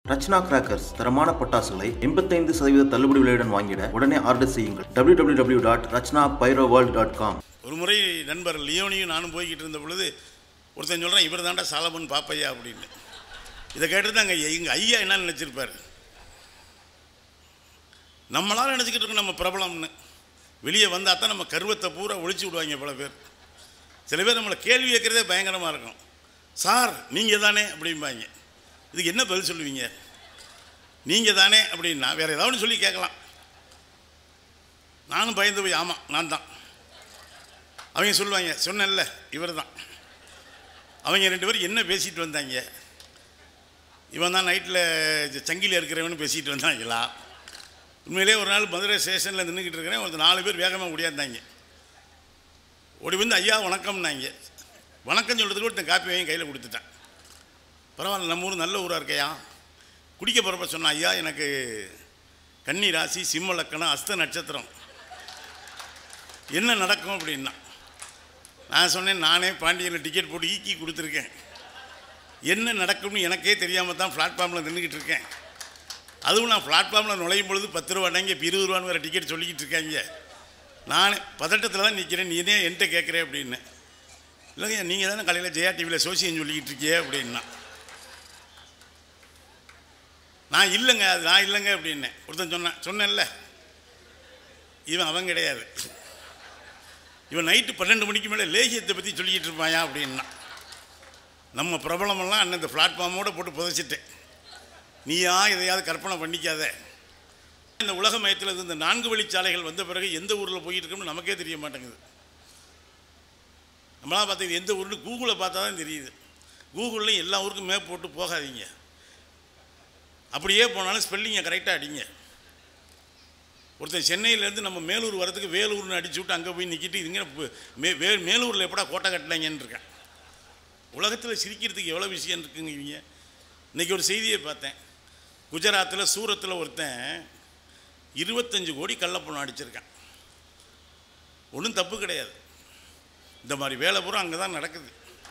ரச்னா crackers தரமான பட்டாசுகளை எண்பத்தைந்து சதவீத தள்ளுபடி விலையுடன் வாங்கிட உடனே ஆர்டர் செய்யுங்கள் www.rachna டாட் ரச்னா டாட் காம் ஒரு முறை நண்பர் லியோனியும் நானும் போய்கிட்டு இருந்த பொழுது ஒருத்தன் சொல்கிறான் இவர் தாண்டா சாலமன் பாப்பையா அப்படின்னு இதை கேட்டு தாங்க எங்கள் ஐயா என்ன நினச்சிருப்பார் நம்மளால நினச்சிக்கிட்டு இருக்கோம் நம்ம பிரபலம்னு வெளியே வந்தால் தான் நம்ம கருவத்தை பூரா ஒழிச்சு விடுவாங்க பல பேர் சில பேர் நம்மளை கேள்வி கேட்குறதே பயங்கரமாக இருக்கும் சார் நீங்கள் தானே அப்படிம்பாங்க இதுக்கு என்ன பதில் சொல்லுவீங்க நீங்கள் தானே அப்படின்னா வேறு ஏதாவது ஒன்று சொல்லி கேட்கலாம் நானும் பயந்து போய் ஆமாம் நான் தான் அவங்க சொல்லுவாங்க சொன்னேன்ல இவர் தான் அவங்க ரெண்டு பேரும் என்ன பேசிட்டு வந்தாங்க இவன் தான் நைட்டில் சங்கிலியில் இருக்கிறவனு பேசிட்டு வந்தாங்களா உண்மையிலே ஒரு நாள் மதுரை ஸ்டேஷனில் நின்றுக்கிட்டு இருக்கிறேன் ஒரு நாலு பேர் வேகமாக ஓடியாந்தாங்க ஓடி வந்து ஐயா வணக்கம்னாங்க வணக்கம் சொல்கிறதுக்கு ஒருத்தன் காப்பி வாங்கி கையில் கொடுத்துட்டேன் பரவாயில்ல நம்ம ஊர் நல்ல ஊராக இருக்கையா குடிக்க போகிறப்ப சொன்னான் ஐயா எனக்கு கன்னி ராசி சிம்ம லக்கணம் அஸ்த நட்சத்திரம் என்ன நடக்கும் அப்படின்னா நான் சொன்னேன் நானே பாண்டியனில் டிக்கெட் போட்டு ஈக்கி கொடுத்துருக்கேன் என்ன நடக்கும்னு எனக்கே தெரியாமல் தான் பிளாட்ஃபார்மில் நின்றுக்கிட்டு இருக்கேன் அதுவும் நான் பிளாட்ஃபார்மில் நுழையும் பொழுது பத்து ரூபாங்க இப்போ இருபது ரூபான்னு வேறு டிக்கெட் சொல்லிக்கிட்டு இருக்காங்க நான் பதட்டத்தில் தான் நிற்கிறேன் நீ ஏன் என்கிட்ட கேட்குறேன் அப்படின்னு இல்லைங்க நீங்கள் தானே காலையில் ஜெயா டிவியில் சோசியம் சொல்லிக்கிட்டு இருக்கியே அப்படின்னா நான் இல்லைங்க அது நான் இல்லைங்க அப்படின்னேன் ஒருத்தன் சொன்னான் சொன்னேன்ல இவன் அவன் கிடையாது இவன் நைட்டு பன்னெண்டு மணிக்கு மேலே லேகியத்தை பற்றி சொல்லிக்கிட்டு இருப்பாயா அப்படின்னா நம்ம பிரபலமெல்லாம் அண்ணன் இந்த பிளாட்ஃபார்மோடு போட்டு புதைச்சிட்டேன் நீயா எதையாவது கற்பனை பண்ணிக்காத இந்த உலக மயத்தில் இருந்து இந்த நான்கு வழிச்சாலைகள் வந்த பிறகு எந்த ஊரில் போயிட்டு இருக்கோம்னு நமக்கே தெரிய மாட்டேங்குது நம்மளாம் பார்த்தது எந்த ஊர்னு கூகுளை பார்த்தா தான் தெரியுது கூகுளில் எல்லா ஊருக்கும் மேப் போட்டு போகாதீங்க அப்படியே போனாலும் ஸ்பெல்லிங்கை கரெக்டாக அடிங்க ஒருத்தன் சென்னையிலேருந்து நம்ம மேலூர் வரதுக்கு வேலூர்னு அடிச்சு விட்டு அங்கே போய் நிற்கிட்டு இதுங்க மே வே மேலூரில் எப்படா கோட்டை கட்டினாங்கன்னு இருக்கேன் உலகத்தில் சிரிக்கிறதுக்கு எவ்வளோ விஷயம் இருக்குங்க இவங்க இன்றைக்கி ஒரு செய்தியை பார்த்தேன் குஜராத்தில் சூரத்தில் ஒருத்தன் இருபத்தஞ்சு கோடி கள்ளப்பணம் அடிச்சிருக்கான் ஒன்றும் தப்பு கிடையாது இந்த மாதிரி வேலை பூரா அங்கே தான் நடக்குது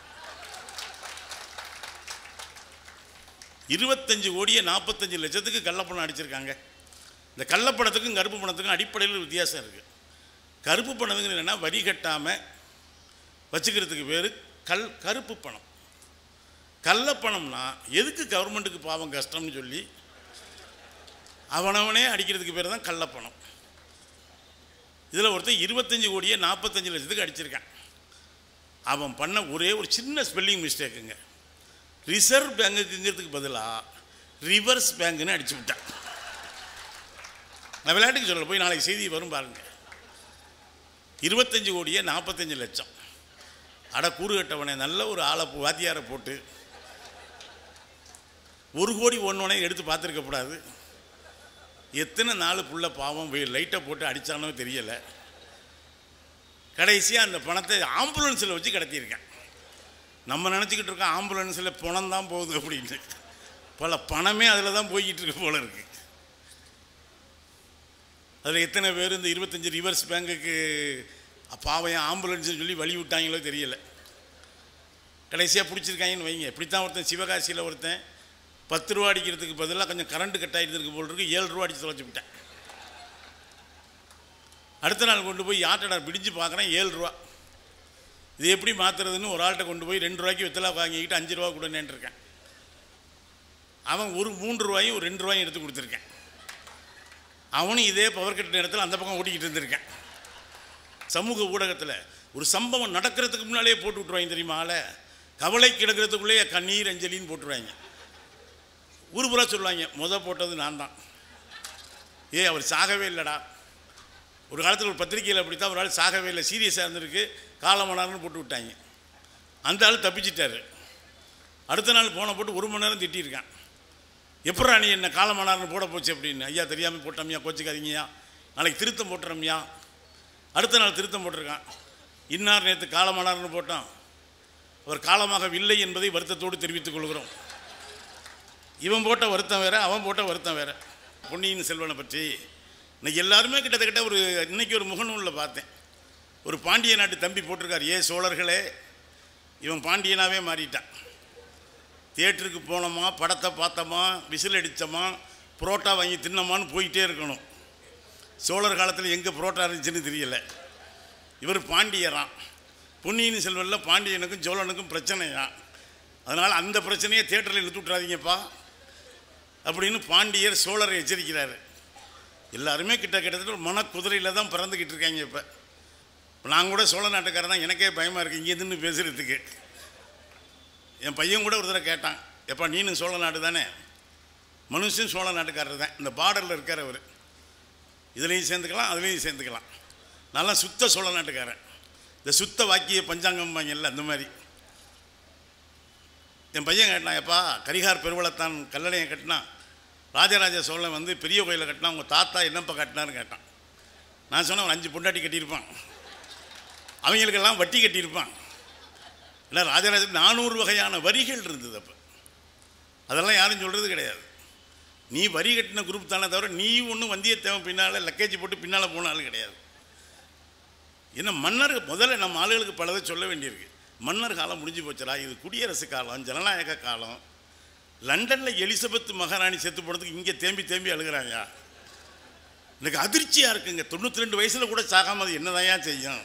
இருபத்தஞ்சு கோடியே நாற்பத்தஞ்சு லட்சத்துக்கு கள்ளப்பணம் அடிச்சிருக்காங்க இந்த கள்ளப்பணத்துக்கும் கருப்பு பணத்துக்கும் அடிப்படையில் வித்தியாசம் இருக்குது கருப்பு பணத்துக்கு என்னென்னா வரி கட்டாமல் வச்சுக்கிறதுக்கு பேர் கல் கருப்பு பணம் கள்ளப்பணம்னா எதுக்கு கவர்மெண்ட்டுக்கு பாவம் கஷ்டம்னு சொல்லி அவனவனே அடிக்கிறதுக்கு பேர் தான் கள்ளப்பணம் இதில் ஒருத்தன் இருபத்தஞ்சி கோடியே நாற்பத்தஞ்சு லட்சத்துக்கு அடிச்சிருக்கான் அவன் பண்ண ஒரே ஒரு சின்ன ஸ்பெல்லிங் மிஸ்டேக்குங்க ரிசர்வ் பேங்குங்கிறதுக்கு பதிலாக ரிவர்ஸ் பேங்குன்னு அடிச்சு விட்டான் நான் விளையாட்டுக்கு சொல்ல போய் நாளைக்கு செய்தி வரும் பாருங்க இருபத்தஞ்சு கோடியே நாற்பத்தஞ்சு லட்சம் அட கூறு கட்டவனே நல்ல ஒரு ஆளை போ- வாத்தியாரை போட்டு ஒரு கோடி ஒன்றோனே எடுத்து பார்த்துருக்கக்கூடாது எத்தனை நாள் புள்ள பாவம் லைட்டை போட்டு அடித்தானோ தெரியலை கடைசியாக அந்த பணத்தை ஆம்புலன்ஸில் வச்சு கடத்தியிருக்கேன் நம்ம நினச்சிக்கிட்டு இருக்கோம் ஆம்புலன்ஸில் பணம் தான் போகுது அப்படின்னு பல பணமே அதில் தான் போய்கிட்டு இருக்கு போல இருக்கு அதில் எத்தனை பேர் இந்த இருபத்தஞ்சி ரிவர்ஸ் பேங்குக்கு பாவையும் ஆம்புலன்ஸ்னு சொல்லி வழி விட்டாங்களோ தெரியல கடைசியாக பிடிச்சிருக்காங்கன்னு வைங்க இப்படித்தான் ஒருத்தன் சிவகாசியில் ஒருத்தன் பத்து ரூபா அடிக்கிறதுக்கு பதிலாக கொஞ்சம் கரண்ட் கட் ஆகிட்டு போல் இருக்கு ஏழு ரூபா அடித்து தொலைச்சி விட்டேன் அடுத்த நாள் கொண்டு போய் யார்ட்டடா பிடிச்சு பார்க்குறேன் ஏழு ரூபா இது எப்படி மாற்றுறதுன்னு ஒரு ஆள்கிட்ட கொண்டு போய் ரெண்டு ரூபாய்க்கு வெத்தலா வாங்கிக்கிட்டு அஞ்சு ரூபா கூட இருக்கேன் அவன் ஒரு மூன்று ரூபாயும் ஒரு ரெண்டு ரூபாயும் எடுத்து கொடுத்துருக்கேன் அவனும் இதே பவர் கட் நேரத்தில் அந்த பக்கம் ஓட்டிக்கிட்டு இருந்திருக்கேன் சமூக ஊடகத்தில் ஒரு சம்பவம் நடக்கிறதுக்கு முன்னாலே போட்டு விட்ருவாங்க தெரியுமா ஆளை கவலை கிடக்கிறதுக்குள்ளேயே கண்ணீர் அஞ்சலின்னு போட்டுருவாங்க ஊர் பூரா சொல்லுவாங்க முத போட்டது நான் தான் ஏ அவர் சாகவே இல்லைடா ஒரு காலத்தில் ஒரு பத்திரிக்கையில் அப்படி தான் ஒரு ஆள் சாகவே இல்லை சீரியஸாக இருந்திருக்கு காலமனார்னு போட்டு விட்டாங்க அந்த ஆள் தப்பிச்சிட்டாரு அடுத்த நாள் போன போட்டு ஒரு மணி நேரம் திட்டியிருக்கான் எப்படா நீ என்ன காலமனார்னு போட போச்சு அப்படின்னு ஐயா தெரியாமல் போட்டோம்யா கோச்சிக்காதீங்கய்யா நாளைக்கு திருத்தம் போட்டுறோம்யா அடுத்த நாள் திருத்தம் போட்டிருக்கான் இன்னார் நேற்று காலமானார்னு போட்டான் அவர் காலமாகவில்லை என்பதை வருத்தத்தோடு தெரிவித்துக் கொள்கிறோம் இவன் போட்ட வருத்தம் வேற அவன் போட்ட வருத்தம் வேற பொன்னியின் செல்வனை பற்றி இன்னைக்கு எல்லாருமே கிட்டத்தட்ட ஒரு இன்னைக்கு ஒரு முகநூலில் பார்த்தேன் ஒரு பாண்டிய நாட்டு தம்பி போட்டிருக்கார் ஏ சோழர்களே இவன் பாண்டியனாவே மாறிட்டான் தியேட்டருக்கு போனோமா படத்தை பார்த்தோமா விசில் அடித்தோமா புரோட்டா வாங்கி தின்னோமான்னு போயிட்டே இருக்கணும் சோழர் காலத்தில் எங்கே புரோட்டா இருந்துச்சுன்னு தெரியல இவர் பாண்டியரான் பொன்னியின் செல்வனில் பாண்டியனுக்கும் சோழனுக்கும் பிரச்சனையா அதனால் அந்த பிரச்சனையை தேட்டரில் இழுத்து விட்றாதீங்கப்பா அப்படின்னு பாண்டியர் சோழரை எச்சரிக்கிறாரு எல்லாருமே கிட்ட கிட்டத்தட்ட ஒரு மனக்குதிரையில் தான் பிறந்துக்கிட்டு இருக்காங்க இப்போ இப்போ நான் கூட சோழ நாட்டுக்காரர் தான் எனக்கே பயமாக இருக்குது இங்கே நின்று பேசுகிறதுக்கு என் பையன் கூட ஒரு தடவை கேட்டான் எப்பா நீனும் சோழ நாடு தானே மனுஷன் சோழ நாட்டுக்காரர் தான் இந்த பார்டரில் இருக்கார் அவர் இதுலேயும் சேர்ந்துக்கலாம் அதுலேயும் சேர்ந்துக்கலாம் நல்லா சுத்த சோழ நாட்டுக்காரன் இந்த சுத்த வாக்கிய பஞ்சாங்கம் வாங்கல அந்த மாதிரி என் பையன் கேட்டான் எப்பா கரிகார் பெருவளத்தான் கல்லணையை கட்டினா ராஜராஜ சோழன் வந்து பெரிய கோயிலை கட்டினா உங்கள் தாத்தா என்னப்பா கட்டினான்னு கேட்டான் நான் சொன்னேன் ஒரு அஞ்சு பொண்டாட்டி கட்டியிருப்பான் அவங்களுக்கெல்லாம் வட்டி கட்டியிருப்பான் இல்லை ராஜராஜ நானூறு வகையான வரிகள் இருந்தது அப்போ அதெல்லாம் யாரும் சொல்கிறது கிடையாது நீ வரி கட்டின குரூப் தானே தவிர நீ ஒன்றும் வந்தியத்தேவன் பின்னால் லக்கேஜ் போட்டு பின்னால் போனாலும் கிடையாது ஏன்னா மன்னர் முதல்ல நம்ம ஆளுகளுக்கு பலதை சொல்ல வேண்டியிருக்கு மன்னர் காலம் முடிஞ்சு போச்சுடா இது குடியரசு காலம் ஜனநாயக காலம் லண்டனில் எலிசபெத் மகாராணி செத்து போனதுக்கு இங்கே தேம்பி தேம்பி அழுகிறாயா எனக்கு அதிர்ச்சியாக இருக்குங்க தொண்ணூற்றி ரெண்டு வயசில் கூட சாகாம அது என்னதாயா செய்யும்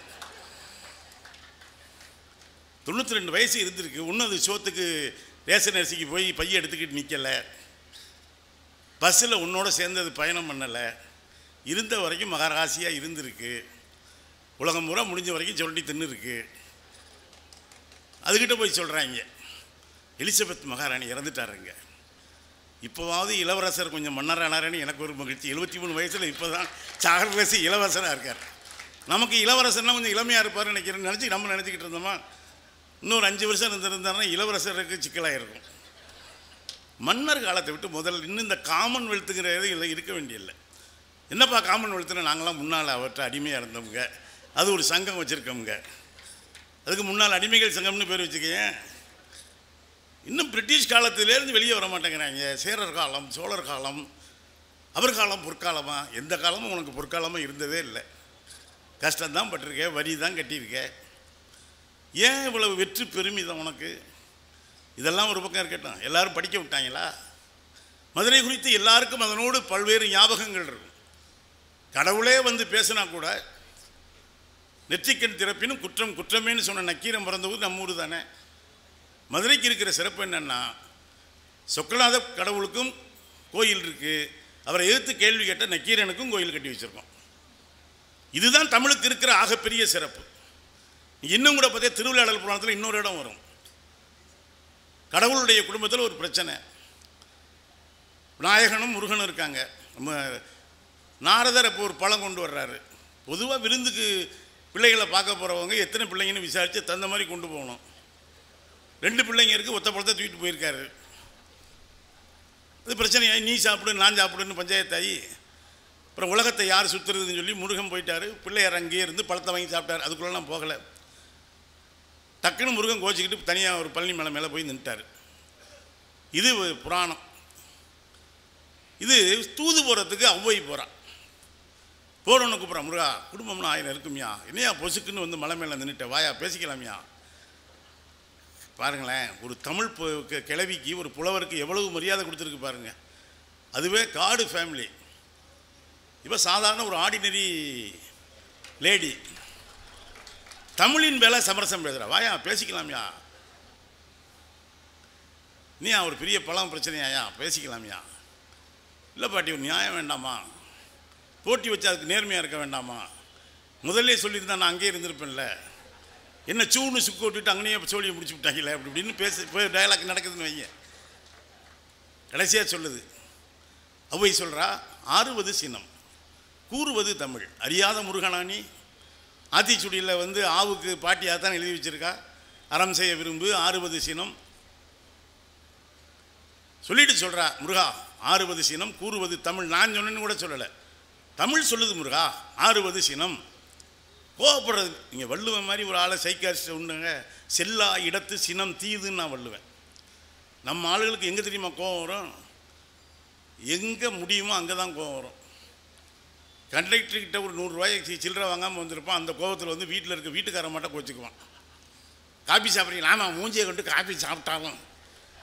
தொண்ணூற்றி ரெண்டு வயசு இருந்திருக்கு இன்னும் அது சோத்துக்கு ரேஷன் அரிசிக்கு போய் பைய எடுத்துக்கிட்டு நிற்கலை பஸ்ஸில் உன்னோட சேர்ந்து அது பயணம் பண்ணலை இருந்த வரைக்கும் மகராசியாக இருந்திருக்கு உலகம் பூரா முடிஞ்ச வரைக்கும் சொல்லி தின்னு இருக்கு அதுக்கிட்ட போய் சொல்கிறாங்க எலிசபெத் மகாராணி இறந்துட்டாருங்க இப்போவாவது இளவரசர் கொஞ்சம் மன்னரானாரன்னு எனக்கு ஒரு மகிழ்ச்சி எழுபத்தி மூணு வயசில் இப்போ தான் சாகரவாசி இளவரசராக இருக்கார் நமக்கு இளவரசர்னா கொஞ்சம் இளமையாக இருப்பார்னு நினைக்கிறேன் நினச்சி நம்ம நினச்சிக்கிட்டு இருந்தோமா இன்னொரு அஞ்சு வருஷம் இருந்திருந்தாருன்னா இளவரசருக்கு சிக்கலாக இருக்கும் மன்னர் காலத்தை விட்டு முதல்ல இன்னும் இந்த காமன்வெல்த்துங்கிற இது இல்லை இருக்க வேண்டியதில்லை என்னப்பா காமன்வெல்த்தில் நாங்களாம் முன்னால் அவர்கிட்ட அடிமையாக இருந்தவங்க அது ஒரு சங்கம் வச்சுருக்கோங்க அதுக்கு முன்னால் அடிமைகள் சங்கம்னு பேர் வச்சுக்கேன் இன்னும் பிரிட்டிஷ் காலத்திலேருந்து வெளியே வர மாட்டேங்கிறாங்க சேரர் காலம் சோழர் காலம் அவர் காலம் பொற்காலமா எந்த காலமும் உனக்கு பொற்காலமாக இருந்ததே இல்லை கஷ்டம்தான் பட்டிருக்க வரி தான் கட்டியிருக்க ஏன் இவ்வளவு வெற்றி பெருமிதம் உனக்கு இதெல்லாம் ஒரு பக்கம் இருக்கட்டும் எல்லாரும் படிக்க விட்டாங்களா மதுரை குறித்து எல்லாருக்கும் அதனோடு பல்வேறு ஞாபகங்கள் இருக்கும் கடவுளே வந்து பேசினா கூட நெற்றிக்கண் திறப்பினும் குற்றம் குற்றமேன்னு சொன்ன நக்கீரம் பிறந்த ஊர் நம்ம ஊர் தானே மதுரைக்கு இருக்கிற சிறப்பு என்னென்னா சொக்கநாத கடவுளுக்கும் கோயில் இருக்குது அவரை எதிர்த்து கேள்வி கேட்ட நக்கீரனுக்கும் கோயில் கட்டி வச்சுருக்கோம் இதுதான் தமிழுக்கு இருக்கிற ஆகப்பெரிய சிறப்பு இன்னும் கூட பார்த்தா திருவிளையாடல் புராணத்தில் இன்னொரு இடம் வரும் கடவுளுடைய குடும்பத்தில் ஒரு பிரச்சனை விநாயகனும் முருகனும் இருக்காங்க நம்ம நாரதர் இப்போ ஒரு பழம் கொண்டு வர்றாரு பொதுவாக விருந்துக்கு பிள்ளைகளை பார்க்க போகிறவங்க எத்தனை பிள்ளைங்கன்னு விசாரித்து தகுந்த மாதிரி கொண்டு போகணும் ரெண்டு பிள்ளைங்க இருக்குது ஒத்த பழத்தை தூக்கிட்டு போயிருக்காரு அது பிரச்சனையாகி நீ சாப்பிடு நான் சாப்பிடுன்னு பஞ்சாயத்தாயி அப்புறம் உலகத்தை யார் சுற்றுறதுன்னு சொல்லி முருகன் போயிட்டாரு பிள்ளையார் அங்கேயே இருந்து பழத்தை வாங்கி சாப்பிட்டாரு அதுக்குள்ளே நான் போகலை டக்குன்னு முருகன் கோச்சிக்கிட்டு தனியாக ஒரு பழனி மலை மேலே போய் நின்ட்டார் இது ஒரு புராணம் இது தூது போகிறதுக்கு ஔவை போகிறான் போகிறவனை கூப்பிட்றான் முருகா குடும்பம்னு ஆயிரம் இருக்குமியா என்னையா பொசுக்குன்னு வந்து மலை மேலே நின்றுட்ட வாயா பேசிக்கலாமியா பாருங்களேன் ஒரு தமிழ் பொ- கி- கிழவிக்கு ஒரு புலவருக்கு எவ்வளவு மரியாதை கொடுத்துருக்கு பாருங்க அதுவே காடு ஃபேமிலி இப்போ சாதாரண ஒரு ஆர்டினரி லேடி தமிழின் மேலே சமரசம் பேசுகிறா வாயா பேசிக்கலாம்யா நீ ஒரு பெரிய பழம் பிரச்சனையாயா பேசிக்கலாம்யா இல்லை பாட்டி ஒரு நியாயம் வேண்டாமா போட்டி வச்சு அதுக்கு நேர்மையாக இருக்க வேண்டாமா முதல்ல சொல்லியிருந்தா நான் அங்கேயே இருந்திருப்பேன்ல என்ன சூன்னு சுக்கு விட்டுட்டு அங்கேயே சோழியை முடிச்சு விட்டாங்களே அப்படி இப்படின்னு பேச இப்போ டயலாக் நடக்குதுன்னு வைங்க கடைசியாக சொல்லுது ஔவை சொல்கிறா ஆறுவது சினம் கூறுவது தமிழ் அறியாத முருகனானி ஆத்திச்சுடியில் வந்து ஆவுக்கு பாட்டியாக தான் எழுதி வச்சிருக்கா அறம் செய்ய விரும்பு ஆறுவது சினம் சொல்லிட்டு சொல்கிறா முருகா ஆறுவது சினம் கூறுவது தமிழ் நான் சொன்னேன்னு கூட சொல்லலை தமிழ் சொல்லுது முருகா ஆறுவது சினம் கோவப்படுறது நீங்கள் வள்ளுவன் மாதிரி ஒரு ஆளை சைக்காரிஸ்ட் உண்டுங்க செல்லா இடத்து சினம் தீதுன்னு நான் வள்ளுவேன் நம்ம ஆளுகளுக்கு எங்கே தெரியுமா கோவம் வரும் எங்கே முடியுமோ அங்கே தான் கோவம் வரும் கண்டக்டர்கிட்ட ஒரு நூறுரூவாய்க்கு சில்லறை வாங்காமல் வந்திருப்பான் அந்த கோவத்தில் வந்து வீட்டில் இருக்க வீட்டுக்காரன் மட்டும் கோச்சிக்குவான் காபி சாப்பிட்றீங்களா ஆமாம் மூஞ்சியை கொண்டு காபி சாப்பிட்டாலும்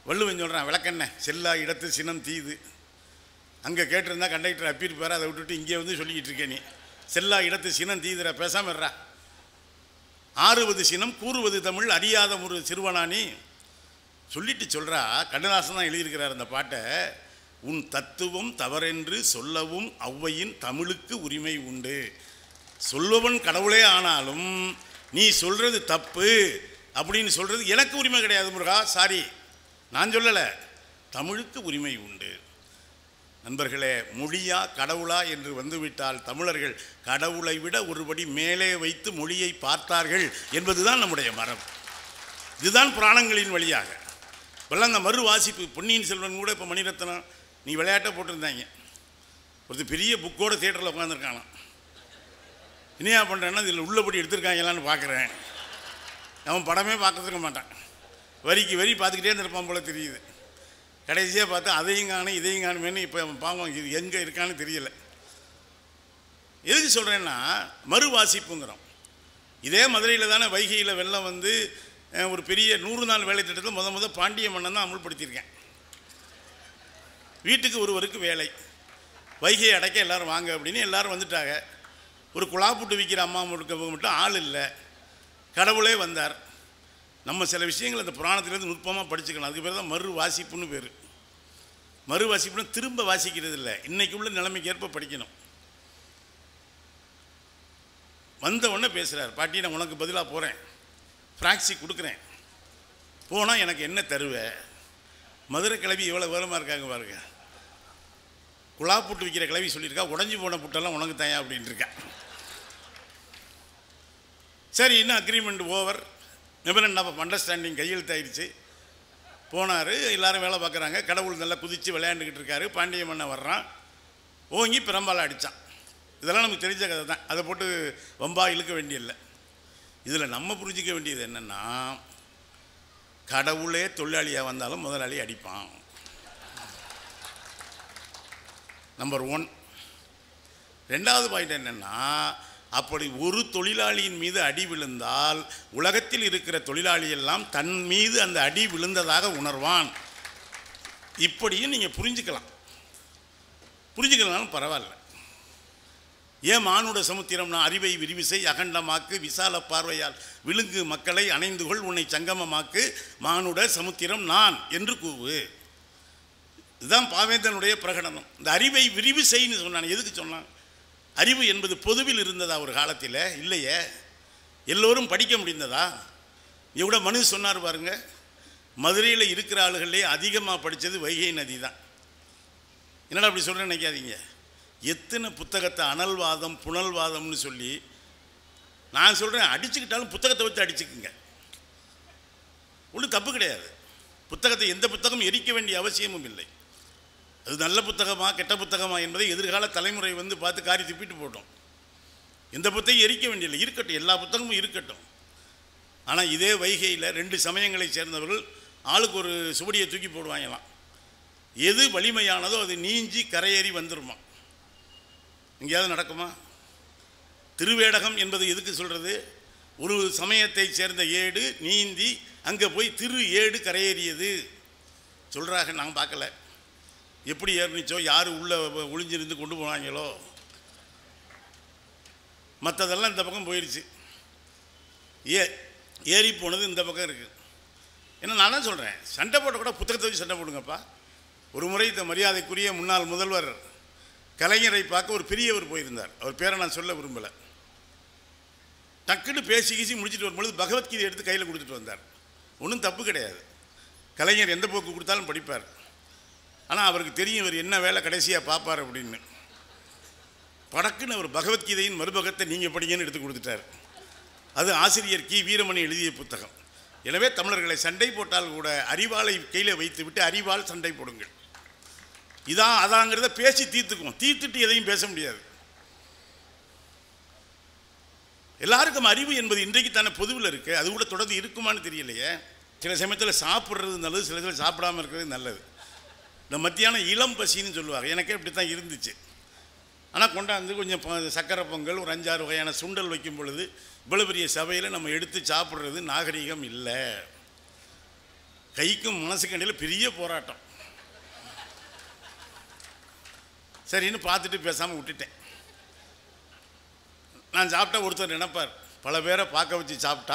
வள்ளுவன் சொல்கிறான் விளக்கண்ண செல்லா இடத்து சினம் தீது அங்கே கேட்டிருந்தா கண்டக்டர் அப்பியிருப்பார் அதை விட்டுட்டு இங்கே வந்து சொல்லிக்கிட்டு இருக்க நீ செல்லா இடத்து சினம் தீதுற பேசாம இருறா ஆறுவது சினம் கூறுவது தமிழ் அறியாத ஒரு சிறுவனானி சொல்லிட்டு சொல்கிறா கண்ணதாசன் தான் எழுதியிருக்கிறார் அந்த பாட்டை உன் தத்துவம் தவறென்று சொல்லவும் ஔவையின் தமிழுக்கு உரிமை உண்டு சொல்பவன் கடவுளே ஆனாலும் நீ சொல்கிறது தப்பு அப்படின்னு சொல்கிறது எனக்கு உரிமை கிடையாது முருகா சாரி நான் சொல்லலை தமிழுக்கு உரிமை உண்டு நண்பர்களே மொழியா கடவுளா என்று வந்துவிட்டால் தமிழர்கள் கடவுளை விட ஒருபடி மேலே வைத்து மொழியை பார்த்தார்கள் என்பதுதான் நம்முடைய மரம் இதுதான் புராணங்களின் வழியாக இப்போல்லாம் அந்த மறு வாசிப்பு பொன்னியின் செல்வன் கூட இப்போ மணிரத்னம் நீ விளையாட்டை போட்டிருந்தாங்க ஒருத்தர் பெரிய புக்கோட தியேட்டரில் உட்காந்துருக்கானாம் இனியா பண்ணுறேன்னா இதில் உள்ளபடி எடுத்திருக்காங்களான்னு பார்க்குறேன் அவன் படமே பார்க்கறதுக்க மாட்டான் வரிக்கு வரி பார்த்துக்கிட்டே இருந்திருப்பான் போல தெரியுது கடைசியாக பார்த்தா அதையும் காணும் இதையும் காணுமேனு இப்போ அவன் பாவம் இது எங்கே இருக்கான்னு தெரியல எதுக்கு சொல்கிறேன்னா மறு வாசிப்புங்கிறோம் இதே மதுரையில் தானே வைகையில் வெள்ளம் வந்து அஹ், ஒரு பெரிய நூறு நாள் வேலை திட்டத்தை முத முத பாண்டிய மன்னன் தான் அமுல்படுத்தியிருக்கேன் வீட்டுக்கு ஒருவருக்கு வேலை வைகையை அடைக்க எல்லாரும் வாங்க அப்படின்னு எல்லாரும் வந்துட்டாங்க ஒரு குழா புட்டு விற்கிற அம்மா முழுக்க மட்டும் ஆள் இல்லை கடவுளே வந்தார் நம்ம சில விஷயங்கள் அந்த புராணத்திலேருந்து நுட்பமாக படிச்சுக்கலாம் அதுக்கு பேர் தான் மறு வாசிப்புன்னு பேர் மறு வாசிப்புன்னு திரும்ப வாசிக்கிறது இல்லை இன்னைக்கு உள்ள நிலைமைக்கு ஏற்ப படிக்கணும் வந்த உடனே பேசுகிறார் பாட்டி நான் உனக்கு பதிலாக போகிறேன் ஃப்ராக்சி கொடுக்குறேன் போனால் எனக்கு என்ன தருவ மதுரை கிளவி எவ்வளோ விவரமாக இருக்காங்க பாருங்க குழா புட்டு விற்கிற கிளவி சொல்லியிருக்கா உடஞ்சி போன புட்டெல்லாம் உனக்கு தயா அப்படின்ட்டு இருக்கா சரி இன்னும் agreement over memorandum of understanding கையெழுத்தாயிருச்சு போனார் எல்லாரும் வேலை பார்க்குறாங்க கடவுள் நல்லா குதித்து விளையாண்டுக்கிட்டு இருக்காரு பாண்டிய மன்னன் வர்றான் ஓங்கி பிரம்பால் அடித்தான் இதெல்லாம் நமக்கு தெரிஞ்ச கதை தான் அதை போட்டு வம்பா இழுக்க வேண்டியதில்லை இதில் நம்ம புரிஞ்சிக்க வேண்டியது என்னென்னா கடவுளே தொழிலாளியாக வந்தாலும் முதலாளி அடிப்பான் நம்பர் ஒன் ரெண்டாவது பாயிண்ட் என்னென்னா அப்படி ஒரு தொழிலாளியின் மீது அடி விழுந்தால் உலகத்தில் இருக்கிற தொழிலாளி எல்லாம் தன் மீது அந்த அடி விழுந்ததாக உணர்வான் இப்படியும் நீங்கள் புரிஞ்சுக்கலாம் புரிஞ்சுக்கலனாலும் பரவாயில்ல ஏன் மானுட சமுத்திரம் நான் அறிவை விரிவிசை அகண்டமாக்கு விசால பார்வையால் விழுங்கு மக்களை அணைந்து கொள் உன்னை சங்கமமாக்கு மானுட சமுத்திரம் நான் என்று கூவு இதுதான் பாவேந்தனுடைய பிரகடனம் இந்த அறிவை விரிவு செய்ன்னு சொன்னான் எதுக்கு சொன்னான் அறிவு என்பது பொதுவில் இருந்ததா ஒரு காலத்தில் இல்லையே எல்லோரும் படிக்க முடிந்ததா எவ்வளோ மனு சொன்னார் பாருங்க மதுரையில் இருக்கிற ஆளுகளே அதிகமாக படித்தது வைகை நதி தான் என்னடா அப்படி சொல்கிறேன்னு நினைக்காதீங்க எத்தனை புத்தகத்தை அனல்வாதம் புனல்வாதம்னு சொல்லி நான் சொல்கிறேன் அடிச்சுக்கிட்டாலும் புத்தகத்தை வச்சு அடிச்சுக்குங்க ஒன்றும் தப்பு கிடையாது புத்தகத்தை எந்த புத்தகம் எரிக்க வேண்டிய அவசியமும் இல்லை அது நல்ல புத்தகமா கெட்ட புத்தகமா என்பதை எதிர்கால தலைமுறை வந்து பார்த்து காரி துப்பிட்டு போட்டோம் எந்த புத்தகம் எரிக்க வேண்டியதில்லை இருக்கட்டும் எல்லா புத்தகமும் இருக்கட்டும் ஆனால் இதே வைகையில் ரெண்டு சமயங்களை சேர்ந்தவர்கள் ஆளுக்கு ஒரு சுவடியை தூக்கி போடுவாங்களாம் எது வலிமையானதோ அது நீஞ்சி கரையேறி வந்துருமா எங்கேயாவது நடக்குமா திருவேடகம் என்பது எதுக்கு சொல்கிறது ஒரு சமயத்தை சேர்ந்த ஏடு நீந்தி அங்கே போய் திரு ஏடு கரையேறியது சொல்கிறாங்க நாங்கள் பார்க்கல எப்படி ஏறினுச்சோ யார் உள்ளே ஒளிஞ்சிருந்து கொண்டு போனாங்களோ மற்றதெல்லாம் இந்த பக்கம் போயிடுச்சு ஏ ஏறி போனது இந்த பக்கம் இருக்குது ஏன்னா நான் தான் சொல்கிறேன் சண்டை போட்ட கூட புத்தகத்தை வச்சு சண்டை போடுங்கப்பா ஒரு முறை இந்த மரியாதைக்குரிய முன்னாள் முதல்வர் கலைஞரை பார்க்க ஒரு பெரியவர் போயிருந்தார் அவர் பேரை நான் சொல்ல விரும்பலை டக்குன்னு பேசி கீசி முடிச்சுட்டு வரும்பொழுது பகவத்கீதை எடுத்து கையில் கொடுத்துட்டு வந்தார் ஒன்றும் தப்பு கிடையாது கலைஞர் எந்த போக்கு கொடுத்தாலும் படிப்பார் ஆனால் அவருக்கு தெரியும் இவர் என்ன வேலை கடைசியாக பார்ப்பார் அப்படின்னு படக்குன்னு அவர் பகவத்கீதையின் மறுபகத்தை நீங்கள் படிங்கன்னு எடுத்து கொடுத்துட்டார் அது ஆசிரியர் கி வீரமணி எழுதிய புத்தகம் எனவே தமிழர்களை சண்டை போட்டால் கூட அறிவாளை கையில் வைத்து விட்டு அறிவால் சண்டை போடுங்கள் இதான் அதாங்கிறத பேசி தீர்த்துக்குவோம் தீர்த்துட்டு எதையும் பேச முடியாது எல்லாருக்கும் அறிவு என்பது இன்றைக்கு தானே பொதுவில் இருக்குது அது கூட தொடர்ந்து இருக்குமான்னு தெரியலையே சில சமயத்தில் சாப்பிட்றது நல்லது சில சமயத்தில் சாப்பிடாம இருக்கிறது நல்லது இந்த மத்தியானம் இளம் பசின்னு சொல்லுவாங்க எனக்கே இப்படி தான் இருந்துச்சு ஆனால் கொண்டாந்து கொஞ்சம் பொ- சக்கரை பொங்கல் ஒரு அஞ்சாறு வகையான சுண்டல் வைக்கும் பொழுது இவ்வளோ பெரிய சபையில் நம்ம எடுத்து சாப்பிட்றது நாகரிகம் இல்லை கைக்கும் மனசுக்கும் இடையில பெரிய போராட்டம் சரின்னு பார்த்துட்டு பேசாமல் விட்டுட்டேன் நான் சாப்பிட்டா ஒருத்தர் நினைப்பார் பல பேரை பார்க்க வச்சு சாப்பிட்டா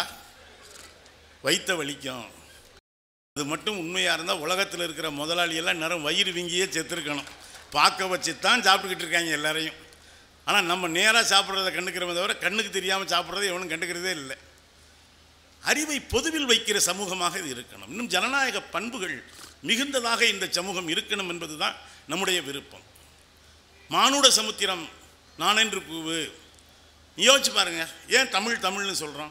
வைத்த வலிக்கும் அது மட்டும் உண்மையாக இருந்தால் உலகத்தில் இருக்கிற முதலாளியெல்லாம் நேரம் வயிறு விங்கியே செத்துருக்கணும் பார்க்க வச்சு தான் சாப்பிட்டுக்கிட்டு இருக்காங்க எல்லாரையும் ஆனால் நம்ம நேராக சாப்பிட்றத கண்டுக்கிறவங்க தவிர கண்ணுக்கு தெரியாமல் சாப்பிட்றத எவனும் கண்டுக்கிறதே இல்லை அறிவை பொதுவில் வைக்கிற சமூகமாக இது இருக்கணும் இன்னும் ஜனநாயக பண்புகள் மிகுந்ததாக இந்த சமூகம் இருக்கணும் என்பது தான் நம்முடைய விருப்பம் மானுட சமுத்திரம் நானென்று பூவு யோசிச்சு பாருங்க ஏன் தமிழ் தமிழ்னு சொல்கிறோம்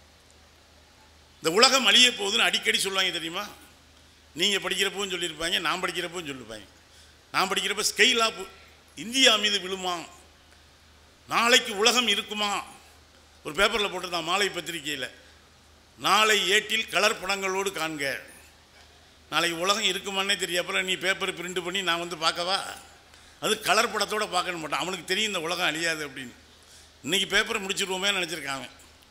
இந்த உலகம் அழிய போகுதுன்னு அடிக்கடி சொல்லுவாங்க தெரியுமா நீங்கள் படிக்கிறப்பவும் சொல்லியிருப்பாங்க நான் படிக்கிறப்பவும் சொல்லியிருப்பாங்க நான் படிக்கிறப்ப ஸ்கெயிலாக இந்தியா மீது விழுமா நாளைக்கு உலகம் இருக்குமா ஒரு பேப்பரில் போட்டிருந்தான் மாலை பத்திரிகையில் நாளை ஏட்டில் கலர் படங்களோடு காண்க நாளைக்கு உலகம் இருக்குமான்னே தெரியாப்பல நீ பேப்பர் பிரிண்ட் பண்ணி நான் வந்து பார்க்கவா அது கலர் படத்தோடு பார்க்கணும் மாட்டான் அவனுக்கு தெரியும் இந்த உலகம் அழியாது அப்படின்னு இன்றைக்கி பேப்பரை முடிச்சிருவோமே நினச்சிருக்காங்க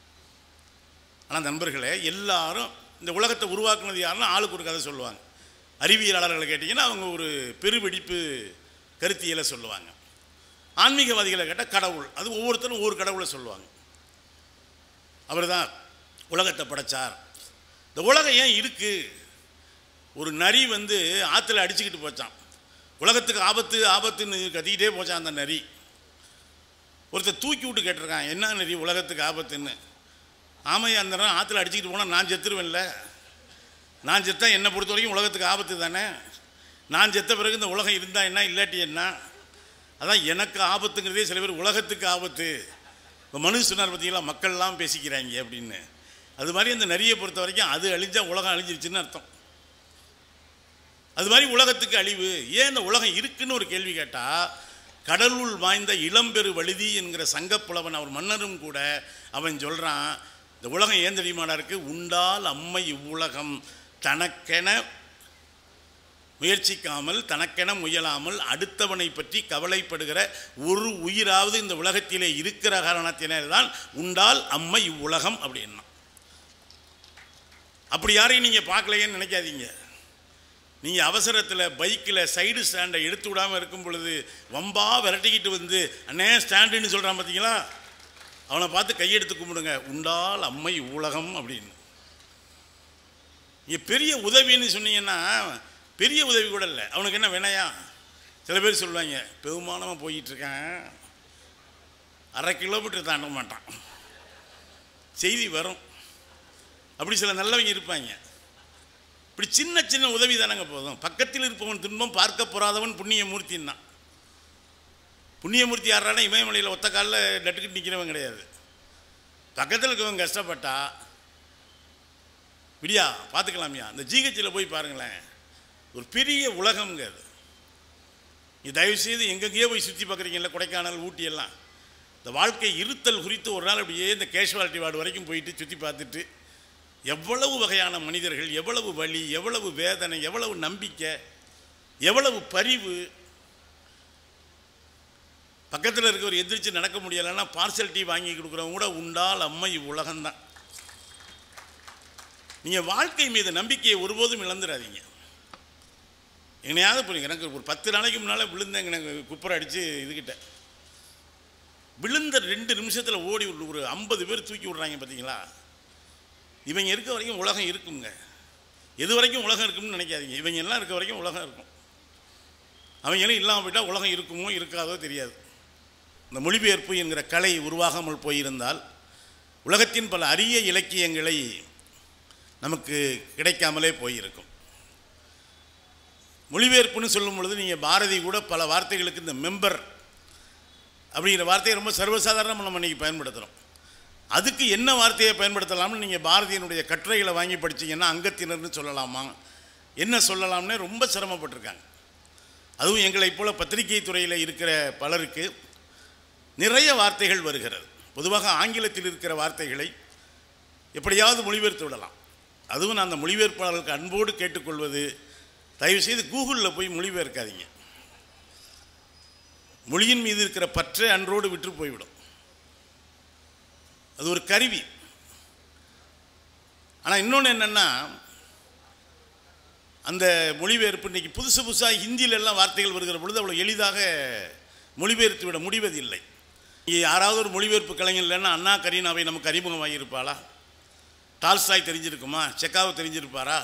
ஆனால் நண்பர்களே எல்லாரும் இந்த உலகத்தை உருவாக்குனது யாருன்னா ஆளுக்கு ஒரு கதை சொல்லுவாங்க அறிவியலாளர்களை கேட்டிங்கன்னா அவங்க ஒரு பெருவெடிப்பு கருத்தியலை சொல்லுவாங்க ஆன்மீகவாதிகளை கேட்டால் கடவுள் அது ஒவ்வொருத்தரும் ஒவ்வொரு கடவுளை சொல்லுவாங்க அவர் தான் உலகத்தை படைச்சார் இந்த உலகம் ஏன் இருக்குது ஒரு நரி வந்து ஆற்றுல அடிச்சுக்கிட்டு போச்சான் உலகத்துக்கு ஆபத்து ஆபத்துன்னு கத்திக்கிட்டே போச்சான் அந்த நரி ஒருத்தர் தூக்கி விட்டு கேட்டிருக்கான் என்ன நரி உலகத்துக்கு ஆபத்துன்னு ஆமையா அந்த நேரம் ஆற்றுல அடிச்சுக்கிட்டு போனால் நான் செத்துருவேன்ல நான் செத்தா என்னை பொறுத்த வரைக்கும் உலகத்துக்கு ஆபத்து தானே நான் செத்த பிறகு இந்த உலகம் இருந்தால் என்ன இல்லாட்டி என்ன அதான் எனக்கு ஆபத்துங்கிறதே சில பேர் உலகத்துக்கு ஆபத்து இப்போ மனு சொன்னார் பார்த்தீங்களா மக்கள்லாம் பேசிக்கிறாங்க அப்படின்னு அது மாதிரி அந்த நரியை பொறுத்த வரைக்கும் அது அழிஞ்சா உலகம் அழிஞ்சிருச்சுன்னு அர்த்தம் அது மாதிரி உலகத்துக்கு அழிவு ஏன் இந்த உலகம் இருக்குன்னு ஒரு கேள்வி கேட்டால் கடலுள் வாய்ந்த இளம்பெரு வழுதி என்கிற சங்கப்புலவன் அவர் மன்னரும் கூட அவன் சொல்கிறான் இந்த உலகம் ஏன் தெரியுமாடா இருக்கு உண்டால் அம்மை இவ்வுலகம் தனக்கென முயற்சிக்காமல் தனக்கென முயலாமல் அடுத்தவனை பற்றி கவலைப்படுகிற ஒரு உயிராவது இந்த உலகத்திலே இருக்கிற காரணத்தினர் தான் உண்டால் அம்மை இவ்வுலகம் அப்படின்னா அப்படி யாரையும் நீங்கள் பார்க்கலையேன்னு நினைக்காதீங்க நீங்கள் அவசரத்தில் பைக்கில் சைடு ஸ்டாண்டை எடுத்து விடாமல் இருக்கும் பொழுது வம்பா விரட்டிக்கிட்டு வந்து அண்ணே ஸ்டாண்டுன்னு சொல்கிறான் பார்த்தீங்களா அவனை பார்த்து கையெடுத்து கும்பிடுங்க உண்டால் அம்மை உலகம் அப்படின்னு இங்கே பெரிய உதவின்னு சொன்னீங்கன்னா பெரிய உதவி கூட இல்லை அவனுக்கு என்ன வினையா சில பேர் சொல்லுவாங்க பெருமானமாக போயிட்டுருக்கேன் அரை கிலோமீட்டர் தாண்ட மாட்டான் செய்தி வரும் அப்படி சில நல்லவங்க இருப்பாங்க இப்படி சின்ன சின்ன உதவி தானங்க போதும் பக்கத்தில் இருப்பவன் துன்பம் பார்க்க போறாதவன் புண்ணியமூர்த்தின்னா புண்ணியமூர்த்தி யாரானா இமயமலையில் ஒத்த காலில் நட்டுக்கிட்டு நிற்கிறவன் கிடையாது பக்கத்தில் இருக்கவங்க கஷ்டப்பட்டா விடியா பார்த்துக்கலாமியா இந்த ஜிஹெச்சில் போய் பாருங்களேன் ஒரு பெரிய உலகம்ங்க அது நீ தயவுசெய்து எங்கெங்கேயோ போய் சுற்றி பார்க்குறீங்கல்ல கொடைக்கானல் ஊட்டி எல்லாம் இந்த வாழ்க்கை இருத்தல் குறித்து ஒரு நாள் அப்படியே இந்த கேஷுவாலிட்டி வார்டு வரைக்கும் போயிட்டு சுற்றி பார்த்துட்டு எவ்வளவு வகையான மனிதர்கள் எவ்வளவு வலி எவ்வளவு வேதனை எவ்வளவு நம்பிக்கை எவ்வளவு பரிவு பக்கத்தில் இருக்கவர் எந்திரிச்சு நடக்க முடியலைன்னா பார்சல் டீ வாங்கி கொடுக்குறவங்க கூட உண்டால் அம்மை உலகம்தான் நீங்கள் வாழ்க்கை மீது நம்பிக்கையை ஒருபோதும் இழந்துடாதீங்க என்னையாவது புரியுங்க எனக்கு ஒரு பத்து நாளைக்கு முன்னால் விழுந்தேங்க எனக்கு குப்பரை அடித்து இதுகிட்ட விழுந்த ரெண்டு நிமிஷத்தில் ஓடி ஒரு- ஒரு ஐம்பது பேர் தூக்கி விட்றாங்க பார்த்தீங்களா இவங்க இருக்க வரைக்கும் உலகம் இருக்குங்க எது வரைக்கும் உலகம் இருக்கும்னு நினைக்காதீங்க இவங்க எல்லாம் இருக்க வரைக்கும் உலகம் இருக்கும் அவங்க எல்லாம் இல்லாமல் போயிட்டால் உலகம் இருக்குமோ இருக்காதோ தெரியாது இந்த மொழிபெயர்ப்பு என்கிற கலை உருவாகாமல் போயிருந்தால் உலகத்தின் பல அரிய இலக்கியங்களை நமக்கு கிடைக்காமலே போயிருக்கும் மொழிபெயர்ப்புன்னு சொல்லும் பொழுது நீங்கள் பாரதி கூட பல வார்த்தைகளுக்கு இந்த மெம்பர் அப்படிங்கிற வார்த்தையை ரொம்ப சர்வசாதாரணமாக நம்ம இன்றைக்கி பயன்படுத்துகிறோம் அதுக்கு என்ன வார்த்தையை பயன்படுத்தலாம்னு நீங்கள் பாரதியினுடைய கட்டுரைகளை வாங்கி படிச்சீங்கன்னா அங்கத்தினர்னு சொல்லலாமா என்ன சொல்லலாம்னே ரொம்ப சிரமப்பட்டிருக்காங்க அதுவும் எங்களைப் போல பத்திரிகை துறையில் இருக்கிற பலருக்கு நிறைய வார்த்தைகள் வருகிறது பொதுவாக ஆங்கிலத்தில் இருக்கிற வார்த்தைகளை எப்படியாவது மொழிபெயர்த்து விடலாம் அதுவும் நான் அந்த மொழிபெயர்ப்பாளர்களுக்கு அன்போடு கேட்டுக்கொள்வது தயவுசெய்து கூகுளில் போய் மொழிபெயர்க்காதீங்க மொழியின் மீது இருக்கிற பற்றை அன்றோடு விட்டு போய்விடும் அது ஒரு கருவி ஆனால் இன்னொன்று என்னென்னா அந்த மொழிபெயர்ப்பு இன்னைக்கு புதுசு புதுசாக ஹிந்தியில எல்லாம் வார்த்தைகள் வருகிற பொழுது அவ்வளோ எளிதாக மொழிபெயர்த்து விட முடிவதில்லை இங்கே யாராவது ஒரு மொழிபெயர்ப்பு கலைஞர் இல்லைன்னா அண்ணா கரீனாவை நமக்கு அறிமுகமாகி இருப்பாளா டால்ஸ்டாய் தெரிஞ்சிருக்குமா செக்காவை தெரிஞ்சிருப்பாரா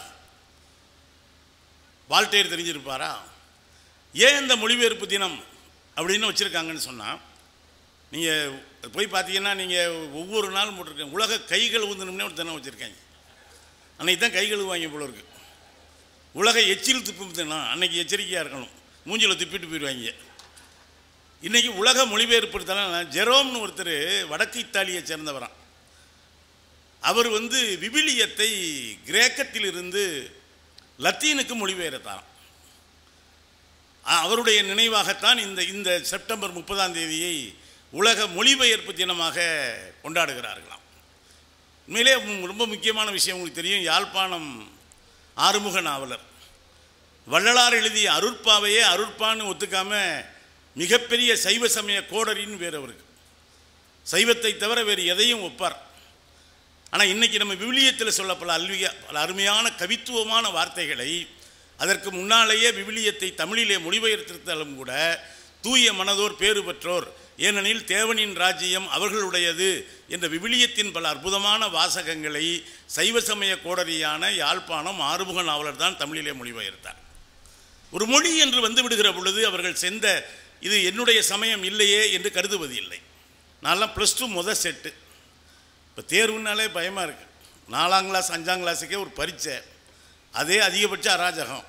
வால்டேர் தெரிஞ்சிருப்பாரா ஏன் இந்த மொழிபெயர்ப்பு தினம் அப்படின்னு வச்சுருக்காங்கன்னு சொன்னால் நீங்கள் போய் பார்த்தீங்கன்னா நீங்கள் ஒவ்வொரு நாளும் போட்டிருக்கீங்க உலக கை கழுவு தினம்னே ஒரு தினம் வச்சுருக்காங்க அன்னைக்கு தான் கை கழுவுவாங்க போல இருக்கு உலக எச்சில் துப்பும் தினம் அன்னைக்கு எச்சரிக்கையாக இருக்கணும் மூஞ்சில துப்பிட்டு போயிடுவாங்க இன்றைக்கி உலக மொழிபெயர்ப்பு தினம் ஜெரோம்னு ஒருத்தர் வடக்கு இத்தாலியை சேர்ந்தவரான் அவர் வந்து விவிலியத்தை கிரேக்கத்திலிருந்து லத்தீனுக்கு மொழிபெயர்த்தாராம் அ- அவருடைய நினைவாகத்தான் இந்த இந்த செப்டம்பர் முப்பதாம் தேதியை உலக மொழிபெயர்ப்பு தினமாக கொண்டாடுகிறார்களாம் உண்மையிலே மு- ரொம்ப முக்கியமான விஷயம் உங்களுக்கு தெரியும் யாழ்ப்பாணம் ஆறுமுக நாவலர் வள்ளலார் எழுதிய அருட்பாவையே அருட்பான்னு ஒத்துக்காம மிகப்பெரிய சைவ சமய கோடரின்னு வேறு அவருக்கு சைவத்தை தவிர வேறு எதையும் ஒப்பார் ஆனால் இன்னைக்கு நம்ம விவிலியத்தில் சொல்ல பல அல்விய பல அருமையான கவித்துவமான வார்த்தைகளை அதற்கு முன்னாலேயே விவிலியத்தை தமிழிலே மொழிபெயர்த்திருந்தாலும் கூட தூய மனதோர் பேறு பெற்றோர் ஏனெனில் தேவனின் ராஜ்யம் அவர்களுடையது என்ற விவிலியத்தின் பல அற்புதமான வாசகங்களை சைவ சமய கோடரியான யாழ்ப்பாணம் ஆறுமுக நாவலர் தான் தமிழிலே மொழிபெயர்த்தார் ஒரு மொழி என்று வந்து விடுகிற பொழுது அவர்கள் சென்ற இது என்னுடைய சமயம் இல்லையே என்று கருதுவது இல்லை நான்லாம் ப்ளஸ் டூ முத செட்டு இப்போ தேர்வுனாலே பயமாக இருக்குது நாலாம் கிளாஸ் அஞ்சாம் கிளாஸுக்கே ஒரு பரீட்சை அதே அதிகபட்ச அராஜகம்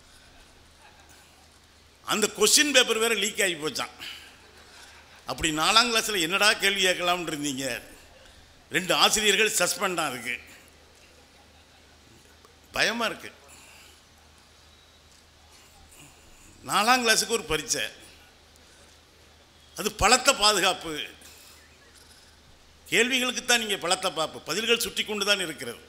அந்த கொஸ்டின் பேப்பர் வேறு லீக் ஆகி போச்சான் அப்படி நாலாம் கிளாஸில் என்னடா கேள்வி கேட்கலாம்னு இருந்தீங்க ரெண்டு ஆசிரியர்கள் சஸ்பெண்டாக இருக்கு பயமாக இருக்கு நாலாம் கிளாஸுக்கு ஒரு பரீட்சை அது பலத்த பாதுகாப்பு கேள்விகளுக்கு தான் நீங்கள் பலத்தை பார்ப்பு பதில்கள் சுற்றி கொண்டு தான் இருக்கிறது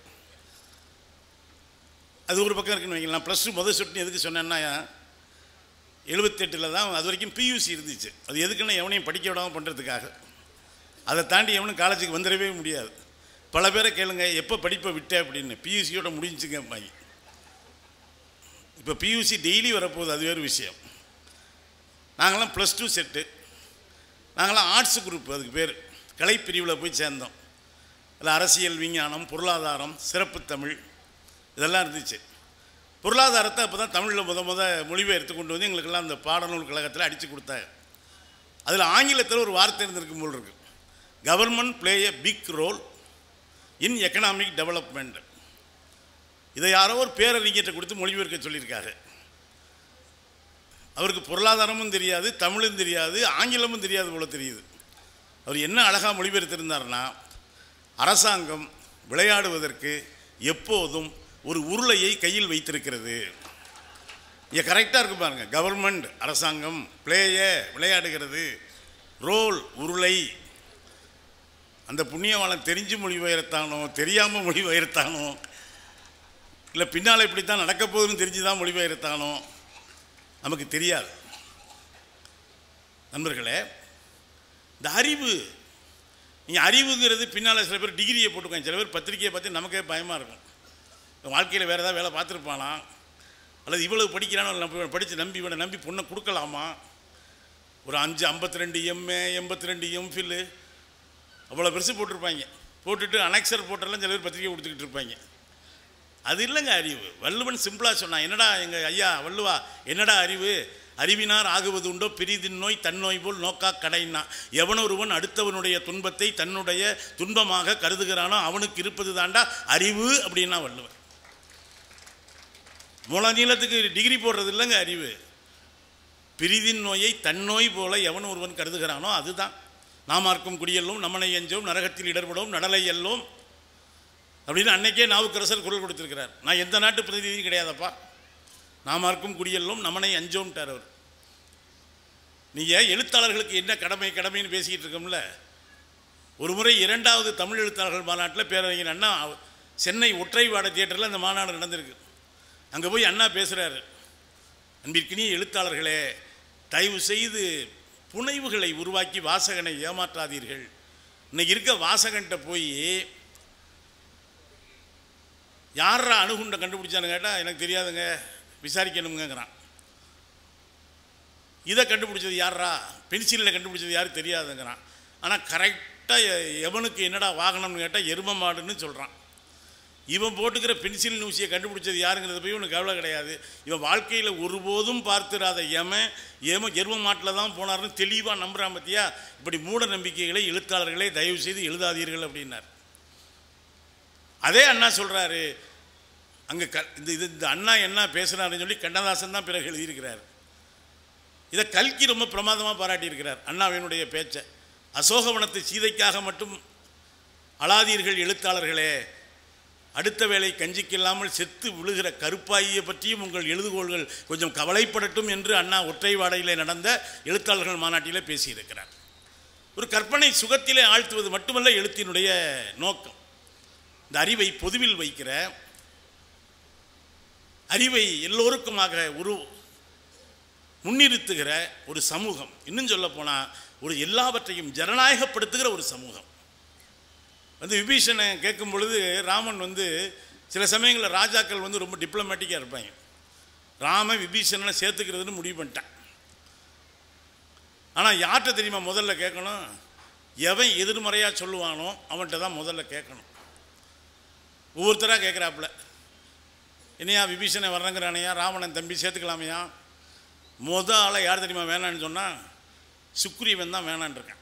அது ஒரு பக்கம் இருக்குன்னு வைங்களேன் ப்ளஸ் டூ முதல் சுட்டு எதுக்கு சொன்னேன்னா எழுபத்தெட்டில் தான் அது வரைக்கும் பியூசி இருந்துச்சு அது எதுக்குன்னா எவனையும் படிக்க விடாமல் பண்ணுறதுக்காக அதை தாண்டி எவனும் காலேஜுக்கு வந்துடவே முடியாது பல பேரை கேளுங்க எப்போ படிப்பை விட்ட அப்படின்னு பியூசியோட முடிஞ்சுங்க பாங்க இப்போ பியூசி டெய்லி வரப்போகுது அது வேறு விஷயம் நாங்களாம் ப்ளஸ் டூ செட்டு நாங்களாம் ஆர்ட்ஸ் குரூப் அதுக்கு பேர் கலைப்பிரிவில் போய் சேர்ந்தோம் அதில் அரசியல் விஞ்ஞானம் பொருளாதாரம் சிறப்பு தமிழ் இதெல்லாம் இருந்துச்சு பொருளாதாரத்தை அப்போ தான் தமிழில் முத முத மொழிபெயர்த்து கொண்டு வந்து எங்களுக்கெல்லாம் அந்த பாடநூல் கழகத்தில் அடித்து கொடுத்தாங்க அதில் ஆங்கிலத்தில் ஒரு வார்த்தை இருந்திருக்கும் போல் இருக்கு government play a big role in economic development இதை யாரோ ஒரு பேரறிஞர்கிட்ட கொடுத்து மொழிபெயர்க்க சொல்லியிருக்காரு அவருக்கு பொருளாதாரமும் தெரியாது தமிழும் தெரியாது ஆங்கிலமும் தெரியாது போல தெரியுது அவர் என்ன அழகாக மொழிபெயர்த்திருந்தார்னா அரசாங்கம் விளையாடுவதற்கு எப்போதும் ஒரு உருளையை கையில் வைத்திருக்கிறது இங்கே கரெக்டாக இருக்கு பாருங்க கவர்மெண்ட் அரசாங்கம் பிளேய விளையாடுகிறது ரோல் உருளை அந்த புண்ணியவாளன் தெரிஞ்சு மொழிபெயர்த்தானோ தெரியாமல் மொழிபெயர்த்தானோ இல்லை பின்னால் இப்படி தான் நடக்க போகுதுன்னு தெரிஞ்சு தான் மொழிபெயர்த்தானோ நமக்கு தெரியாது நண்பர்களே இந்த அறிவு நீங்கள் அறிவுங்கிறது பின்னால் சில பேர் டிகிரியை போட்டுக்கோங்க சில பேர் பத்திரிக்கையை பார்த்து நமக்கே பயமாக இருக்கும் வாழ்க்கையில் வேறு ஏதாவது வேலை பார்த்துருப்பானா அல்லது இவ்வளவு படிக்கிறானோ நம்ம படித்து நம்பி இவனை நம்பி பொண்ணை கொடுக்கலாமா ஒரு அஞ்சு ஐம்பத்தி ரெண்டு எம்ஏ எண்பத்தி ரெண்டு எம்ஃபில்லு அவ்வளோ பெருசு போட்டிருப்பாங்க போட்டுட்டு அனெக்சர் போட்டெல்லாம் சில பேர் பத்திரிக்கை கொடுத்துக்கிட்டு இருப்பாங்க அது இல்லைங்க அறிவு வள்ளுவன் சிம்பிளாக சொன்னான் என்னடா எங்கள் ஐயா வள்ளுவா என்னடா அறிவு அறிவினார் ஆகுவது உண்டோ பிரிதின் நோய் தன்னோய் போல் நோக்கா கடைனா எவனொருவன் அடுத்தவனுடைய துன்பத்தை தன்னுடைய துன்பமாக கருதுகிறானோ அவனுக்கு இருப்பது தாண்டா அறிவு அப்படின்னா வள்ளுவன் மூல நீளத்துக்கு டிகிரி போடுறது இல்லைங்க அறிவு பிரிதின் நோயை தன்னோய் போல எவன் ஒருவன் கருதுகிறானோ அதுதான் நாமார்க்கும் குடியெல்லும் நம்மனை எஞ்சோம் நரகத்தில் இடர்படும் நடலை எல்லோம் அப்படின்னு அன்னைக்கே நாவுக்கரசர் குரல் கொடுத்திருக்கிறார் நான் எந்த நாட்டு பிரதிநிதியும் கிடையாதப்பா நாமார்க்கும் குடியெல்லும் நம்மனை அஞ்சோம்ட்டார் அவர் நீங்கள் எழுத்தாளர்களுக்கு என்ன கடமை கடமைன்னு பேசிக்கிட்டு இருக்கோம்ல ஒரு முறை இரண்டாவது தமிழ் எழுத்தாளர்கள் மாநாட்டில் பேரறிஞர் அண்ணா சென்னை ஒற்றைவாடை தியேட்டரில் அந்த மாநாடு நடந்திருக்கு அங்கே போய் அண்ணா பேசுகிறாரு அன்பிற்கினிய எழுத்தாளர்களே தயவு செய்து புனைவுகளை உருவாக்கி வாசகனை ஏமாற்றாதீர்கள் இன்னைக்கு இருக்க வாசகன்ட்ட போய் யாரா அணுகுண்டை கண்டுபிடிச்சான்னு கேட்டால் எனக்கு தெரியாதுங்க விசாரிக்கணுங்கிறான் இதை கண்டுபிடிச்சது யாரா பென்சிலில் கண்டுபிடிச்சது யாரும் தெரியாதுங்கிறான் ஆனால் கரெக்டாக எவனுக்கு என்னடா வாகனம்னு கேட்டால் எரும மாடுன்னு சொல்கிறான் இவன் போட்டுக்கிற பென்சில் ஊசியை கண்டுபிடிச்சது யாருங்கிறத போய் இவனுக்கு கவலை கிடையாது இவன் வாழ்க்கையில் ஒருபோதும் பார்த்துராத எமன் ஏம எரும மாட்டில் தான் போனார்னு தெளிவாக நம்புறான் பத்தியா இப்படி மூட நம்பிக்கைகளை எழுத்தாளர்களே தயவு செய்து எழுதாதீர்கள் அப்படின்னார் அதே அண்ணா சொல்கிறாரு அங்கே க இந்த இது இந்த அண்ணா என்ன பேசுனாருன்னு சொல்லி கண்ணதாசன் தான் பிறகு எழுதியிருக்கிறார் இதை கல்கி ரொம்ப பிரமாதமாக பாராட்டியிருக்கிறார் அண்ணாவினுடைய பேச்சை அசோகவனத்து சீதைக்காக மட்டும் அழாதீர்கள் எழுத்தாளர்களே அடுத்த வேளை கஞ்சிக்கில்லாமல் செத்து விழுகிற கருப்பாயியை பற்றியும் உங்கள் எழுதுகோள்கள் கொஞ்சம் கவலைப்படட்டும் என்று அண்ணா ஒற்றை வாடையிலே நடந்த எழுத்தாளர்கள் மாநாட்டிலே பேசியிருக்கிறார் ஒரு கற்பனை சுகத்திலே ஆழ்த்துவது மட்டுமல்ல எழுத்தினுடைய நோக்கம் இந்த அறிவை பொதுவில் வைக்கிற அறிவை எல்லோருக்குமாக ஒரு முன்னிறுத்துகிற ஒரு சமூகம் இன்னும் சொல்ல போனால் ஒரு எல்லாவற்றையும் ஜனநாயகப்படுத்துகிற ஒரு சமூகம் வந்து விபீஷனை கேட்கும் பொழுது ராமன் வந்து சில சமயங்களில் ராஜாக்கள் வந்து ரொம்ப டிப்ளமேட்டிக்காக இருப்பாங்க ராம விபீஷணனை சேர்த்துக்கிறதுன்னு முடிவு பண்ணிட்டான் ஆனால் யார்கிட்ட தெரியுமா முதல்ல கேட்கணும் எவன் எதிர்மறையாக சொல்லுவானோ அவன்கிட்ட தான் முதல்ல கேட்கணும் ஒவ்வொருத்தராக கேட்குறாப்புல என்னையா விபீஷனை வர்றங்கிறானையா ராவணன் தம்பி சேர்த்துக்கலாமையா முத ஆளை யார் தெரியுமா வேணான்னு சொன்னால் சுக்ரீவன் தான் வேணான்னு இருக்கான்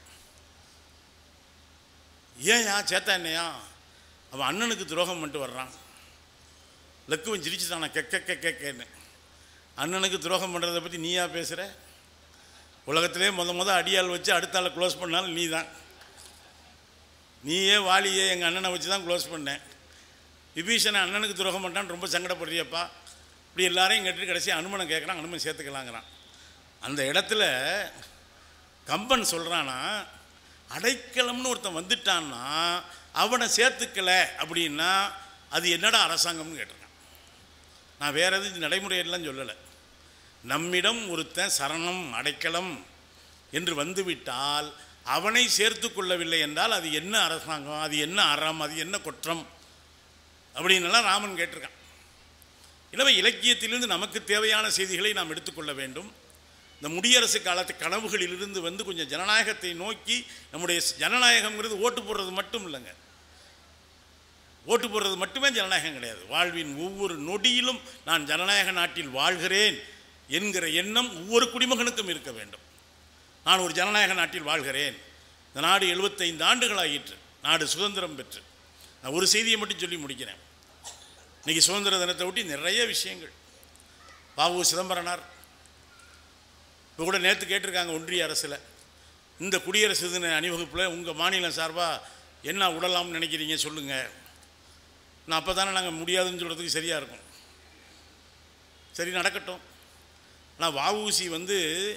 ஏன்யா சேத்தா என்னையா அவன் அண்ணனுக்கு துரோகம் பண்ணிட்டு வர்றான் லக்குவன் சிரிச்சுட்டானா கெக்க கெக்கன்னு அண்ணனுக்கு துரோகம் பண்ணுறதை பற்றி நீயா பேசுகிற உலகத்திலே முத முத அடியால் வச்சு அடுத்த ஆளை க்ளோஸ் பண்ணாலும் நீ தான் நீயே வாலியே எங்கள் அண்ணனை வச்சு தான் க்ளோஸ் பண்ணேன் விபீஷனை அண்ணனுக்கு துரோகம் பண்ணிட்டான்னு ரொம்ப சங்கடப்படுறியப்பா இப்படி எல்லாரையும் கேட்டுட்டு கடைசி அனுமனை கேட்குறான் அனுமன் சேர்த்துக்கலாங்கிறான் அந்த இடத்துல கம்பன் சொல்கிறானா அடைக்கலம்னு ஒருத்தன் வந்துட்டான்னா அவனை சேர்த்துக்கல அப்படின்னா அது என்னடா அரசாங்கம்னு கேட்டிருக்கான் நான் வேற எதுவும் நடைமுறையெல்லாம் சொல்லலை நம்மிடம் ஒருத்தன் சரணம் அடைக்கலம் என்று வந்துவிட்டால் அவனை சேர்த்து கொள்ளவில்லை என்றால் அது என்ன அரசாங்கம் அது என்ன அறம் அது என்ன குற்றம் அப்படின்னெல்லாம் ராமன் கேட்டிருக்கான் எனவே இலக்கியத்திலிருந்து நமக்கு தேவையான செய்திகளை நாம் எடுத்துக்கொள்ள வேண்டும் இந்த முடியரசு காலத்து கனவுகளிலிருந்து வந்து கொஞ்சம் ஜனநாயகத்தை நோக்கி நம்முடைய ஜனநாயகம்ங்கிறது ஓட்டு போடுறது மட்டும் இல்லைங்க ஓட்டு போடுறது மட்டுமே ஜனநாயகம் கிடையாது வாழ்வின் ஒவ்வொரு நொடியிலும் நான் ஜனநாயக நாட்டில் வாழ்கிறேன் என்கிற எண்ணம் ஒவ்வொரு குடிமகனுக்கும் இருக்க வேண்டும் நான் ஒரு ஜனநாயக நாட்டில் வாழ்கிறேன் இந்த நாடு எழுபத்தைந்து ஆண்டுகளாயிற்று நாடு சுதந்திரம் பெற்று நான் ஒரு செய்தியை மட்டும் சொல்லி முடிக்கிறேன் இன்னைக்கு சுதந்திர தினத்தை ஒட்டி நிறைய விஷயங்கள் பாபு சிதம்பரனார் இப்போ கூட நேற்று கேட்டிருக்காங்க ஒன்றிய அரசில் இந்த குடியரசு தின அணிவகுப்பில் உங்கள் மாநிலம் சார்பாக என்ன விடலாம்னு நினைக்கிறீங்க சொல்லுங்கள் நான் அப்போ தானே நாங்கள் முடியாதுன்னு சொல்கிறதுக்கு சரியாக இருக்கும் சரி நடக்கட்டும் ஆனால் வஉசி வந்து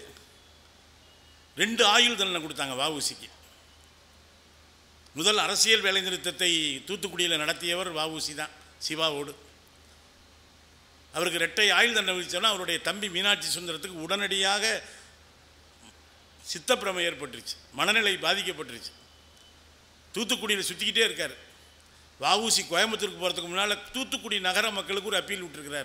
ரெண்டு ஆயுள் தண்டனை கொடுத்தாங்க வஉசிக்கு முதல் அரசியல் வேலை நிறுத்தத்தை தூத்துக்குடியில் நடத்தியவர் வஉசி தான் சிவாவோடு அவருக்கு இரட்டை ஆயுள் தண்டனை விதிச்சோன்னா அவருடைய தம்பி மீனாட்சி சுந்தரத்துக்கு உடனடியாக சித்தப்பிரமை ஏற்பட்டுருச்சு மனநிலை பாதிக்கப்பட்டுருச்சு தூத்துக்குடியில் சுற்றிக்கிட்டே இருக்கார் வஉசி கோயம்புத்தூருக்கு போகிறதுக்கு முன்னால் தூத்துக்குடி நகர மக்களுக்கு ஒரு அப்பீல் விட்டுருக்கிறார்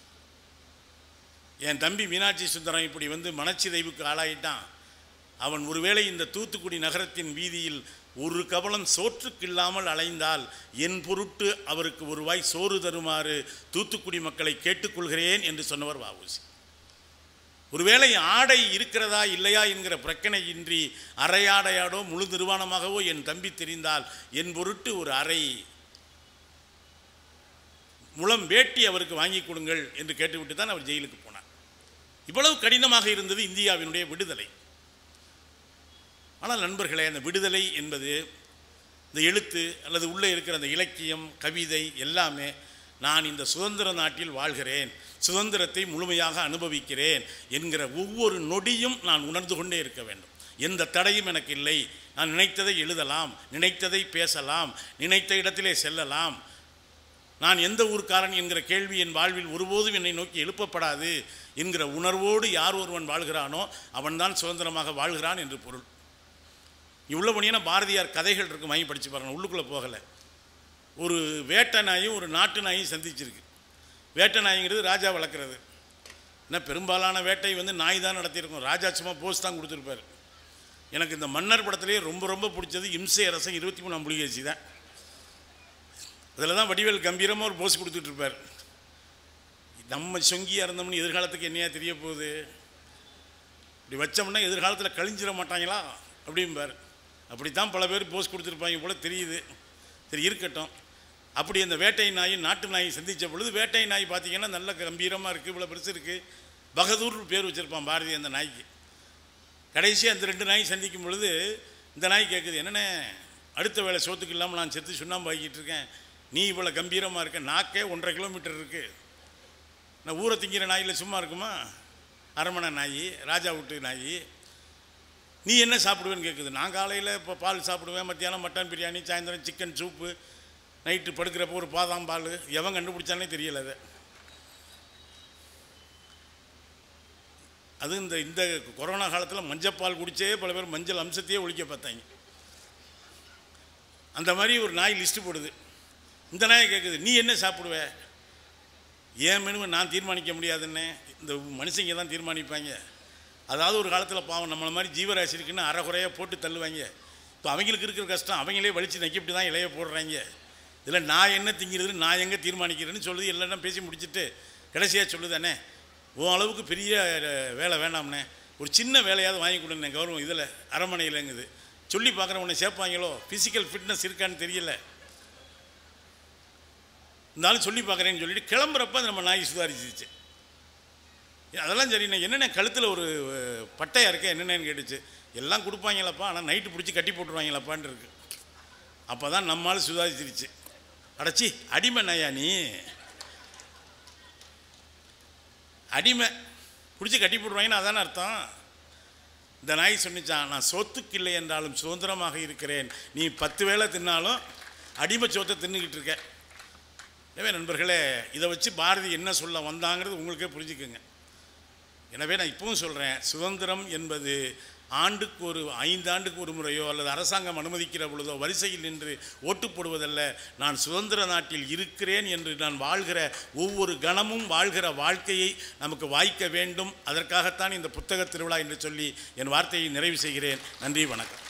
என் தம்பி மீனாட்சி சுந்தரம் இப்படி வந்து மனச்சிதைவுக்கு ஆளாயிட்டான் அவன் ஒருவேளை இந்த தூத்துக்குடி நகரத்தின் வீதியில் ஒரு கவலம் சோற்றுக்கில்லாமல் அலைந்தால் என் பொருட்டு அவருக்கு ஒரு வாய் சோறு தருமாறு தூத்துக்குடி மக்களை கேட்டுக்கொள்கிறேன் என்று சொன்னவர் வஉசி ஒருவேளை ஆடை இருக்கிறதா இல்லையா என்கிற பிரச்சனையின்றி அரையாடையாடோ முழு நிர்வாணமாகவோ என் தம்பி தெரிந்தால் என் பொருட்டு ஒரு அறை முளம் வேட்டி அவருக்கு வாங்கி கொடுங்கள் என்று கேட்டுவிட்டு தான் அவர் ஜெயிலுக்கு போனார் இவ்வளவு கடினமாக இருந்தது இந்தியாவினுடைய விடுதலை ஆனால் நண்பர்களே அந்த விடுதலை என்பது இந்த எழுத்து அல்லது உள்ளே இருக்கிற அந்த இலக்கியம் கவிதை எல்லாமே நான் இந்த சுதந்திர நாட்டில் வாழ்கிறேன் சுதந்திரத்தை முழுமையாக அனுபவிக்கிறேன் என்கிற ஒவ்வொரு நொடியும் நான் உணர்ந்து கொண்டே இருக்க வேண்டும் எந்த தடையும் எனக்கு இல்லை நான் நினைத்ததை எழுதலாம் நினைத்ததை பேசலாம் நினைத்த இடத்திலே செல்லலாம் நான் எந்த ஊர்க்காரன் என்கிற கேள்வி என் வாழ்வில் ஒருபோதும் என்னை நோக்கி எழுப்பப்படாது என்கிற உணர்வோடு யார் ஒருவன் வாழ்கிறானோ அவன்தான் சுதந்திரமாக வாழ்கிறான் என்று பொருள் இவ்வளோ பண்ணினா பாரதியார் கதைகள் இருக்கு மையம் படித்து பாருங்க உள்ளுக்குள்ளே போகலை ஒரு வேட்டை நாயும் ஒரு நாட்டு நாயும் சந்திச்சிருக்கு வேட்டை நாய்ங்கிறது ராஜா வளர்க்குறது ஏன்னா பெரும்பாலான வேட்டை வந்து நாய் தான் நடத்தியிருக்கும் ராஜா சும்மா போஸ் தான் கொடுத்துருப்பாரு எனக்கு இந்த மன்னர் படத்திலேயே ரொம்ப ரொம்ப பிடிச்சது இம்சை அரசன் இருபத்தி மூணாம் புலிகேசி தான் அதில் தான் வடிவேல் கம்பீரமாக ஒரு போஸ் கொடுத்துட்டு இருப்பார் நம்ம சொங்கியாக இருந்தோம்னு எதிர்காலத்துக்கு என்னையா தெரிய போகுது இப்படி வச்சோம்னா எதிர்காலத்தில் கழிஞ்சிட மாட்டாங்களா அப்படிம்பார் அப்படித்தான் பல பேர் போஸ் கொடுத்துருப்பாங்க போல தெரியுது சரி இருக்கட்டும் அப்படி அந்த வேட்டை நாய் நாட்டு நாய் சந்தித்த பொழுது வேட்டை நாய் பார்த்தீங்கன்னா நல்ல கம்பீரமாக இருக்குது இவ்வளோ பெருசு இருக்குது பகதூர் பேர் வச்சுருப்பான் பாரதி அந்த நாய்க்கு கடைசி அந்த ரெண்டு நாய் சந்திக்கும் பொழுது இந்த நாய் கேட்குது என்னண்ணே அடுத்த வேலை சோத்துக்கு இல்லாமல் நான் செத்து சுண்ணாம்பு ஆக்கிட்டு இருக்கேன் நீ இவ்வளோ கம்பீரமாக இருக்க நாக்கே ஒன்றரை கிலோமீட்டர் இருக்குது நான் ஊரை திங்கிற நாயில் சும்மா இருக்குமா அரமனை நாய் ராஜா வீட்டு நாய் நீ என்ன சாப்பிடுவேன்னு கேட்குது நான் காலையில் இப்போ பால் சாப்பிடுவேன் மத்தியானம் மட்டன் பிரியாணி சாயந்தரம் சிக்கன் சூப்பு நைட்டு படுக்கிறப்போ ஒரு பாதாம் பால் எவன் கண்டுபிடிச்சானே தெரியல அதை அது இந்த இந்த கொரோனா காலத்தில் மஞ்சப்பால் குடிச்சே பல பேர் மஞ்சள் அம்சத்தையே ஒழிக்க பார்த்தாங்க அந்த மாதிரி ஒரு நாய் லிஸ்ட்டு போடுது இந்த நாயை கேட்குது நீ என்ன சாப்பிடுவ ஏன் மெனுவை நான் தீர்மானிக்க முடியாதுன்னு இந்த மனுஷங்க தான் தீர்மானிப்பாங்க அதாவது ஒரு காலத்தில் பாவம் நம்மளை மாதிரி ஜீவராசி இருக்குன்னு அறகுறையாக போட்டு தள்ளுவாங்க இப்போ அவங்களுக்கு இருக்கிற கஷ்டம் அவங்களே வலிச்சு நக்கிப்படி தான் இலைய போடுறாங்க இதில் நான் என்ன திங்கிறது நான் எங்கே தீர்மானிக்கிறேன்னு சொல்லுது எல்லாம் பேசி முடிச்சுட்டு கடைசியாக சொல்லுதானே உன் அளவுக்கு பெரிய அஹ், வேலை வேண்டாம்னே ஒரு சின்ன வேலையாவது வாங்கி கொடுங்க கௌரவம் இதில் அரமனையிலங்குது சொல்லி பார்க்குறவனை சேர்ப்பாங்களோ ஃபிசிக்கல் ஃபிட்னஸ் இருக்கான்னு தெரியல இருந்தாலும் சொல்லி பார்க்குறேன்னு சொல்லிட்டு கிளம்புறப்ப நம்ம நாய் சுதாரிச்சிச்சு அதெல்லாம் சரி நான் என்னென்ன கழுத்தில் ஒரு அஹ், பட்டையா இருக்கே என்னென்னு கேட்டுச்சு எல்லாம் கொடுப்பாங்களப்பா ஆனால் நைட்டு பிடிச்சி கட்டி போட்டுருவாங்களப்பான்னு இருக்கு அப்போ தான் நம்மால் சுதாரிச்சிருச்சு அடச்சி அடிமை நாயா நீ அடிமை பிடிச்சி கட்டி போட்டுருவாங்கன்னு அதானே அர்த்தம் இந்த நாய் சொன்னிச்சான் நான் சொத்துக்கு இல்லை என்றாலும் சுதந்திரமாக இருக்கிறேன் நீ பத்து வேளை தின்னாலும் அடிமை சோத்தை தின்னுக்கிட்டு இருக்க எனவே நண்பர்களே இதை வச்சு பாரதி என்ன சொல்ல வந்தாங்கிறது உங்களுக்கே புரிஞ்சுக்குங்க எனவே நான் இப்பவும் சொல்கிறேன் சுதந்திரம் என்பது ஆண்டுக்கு ஒரு ஐந்தாண்டுக்கு ஒரு முறையோ அல்லது அரசாங்கம் அனுமதிக்கிற பொழுதோ வரிசையில் நின்று ஓட்டு போடுவதல்ல நான் சுதந்திர நாட்டில் இருக்கிறேன் என்று நான் வாழ்கிற ஒவ்வொரு கணமும் வாழ்கிற வாழ்க்கையை நமக்கு வாய்க்க வேண்டும் அதற்காகத்தான் இந்த புத்தக திருவிழா என்று சொல்லி என் வார்த்தையை நிறைவு செய்கிறேன் நன்றி வணக்கம்